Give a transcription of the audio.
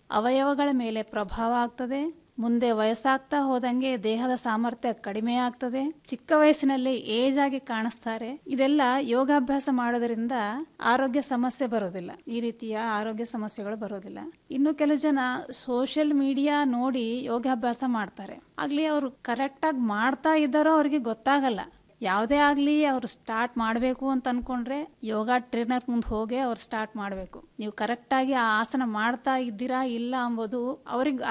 ಅವಯವಗಳ ಮೇಲೆ ಪ್ರಭಾವ ಆಗ್ತದೆ ಮುಂದೆ ವಯಸ್ಸಾಗ್ತಾ ಹೋದಂಗೆ ದೇಹದ ಸಾಮರ್ಥ್ಯ ಕಡಿಮೆ ಆಗ್ತದೆ ಚಿಕ್ಕ ವಯಸ್ಸಿನಲ್ಲಿ ಏಜ್ ಆಗಿ ಕಾಣಿಸ್ತಾರೆ ಇದೆಲ್ಲ ಯೋಗಾಭ್ಯಾಸ ಮಾಡೋದ್ರಿಂದ ಆರೋಗ್ಯ ಸಮಸ್ಯೆ ಬರೋದಿಲ್ಲ ಈ ರೀತಿಯ ಆರೋಗ್ಯ ಸಮಸ್ಯೆಗಳು ಬರೋದಿಲ್ಲ ಇನ್ನು ಕೆಲವು ಜನ ಸೋಷಿಯಲ್ ಮೀಡಿಯಾ ನೋಡಿ ಯೋಗಾಭ್ಯಾಸ ಮಾಡ್ತಾರೆ ಆಗ್ಲಿ ಅವರು ಕರೆಕ್ಟಾಗಿ ಮಾಡ್ತಾ ಇದ್ದಾರೋ ಅವ್ರಿಗೆ ಗೊತ್ತಾಗಲ್ಲ ಯಾವುದೇ ಆಗಲಿ ಅವ್ರು ಸ್ಟಾರ್ಟ್ ಮಾಡಬೇಕು ಅಂತ ಅನ್ಕೊಂಡ್ರೆ ಯೋಗ ಟ್ರೈನರ್ ಮುಂದೆ ಹೋಗಿ ಅವ್ರು ಸ್ಟಾರ್ಟ್ ಮಾಡಬೇಕು ನೀವು ಕರೆಕ್ಟಾಗಿ ಆ ಆಸನ ಮಾಡ್ತಾ ಇದ್ದೀರಾ ಇಲ್ಲ ಅಂಬೋದು ಅವ್ರಿಗೆ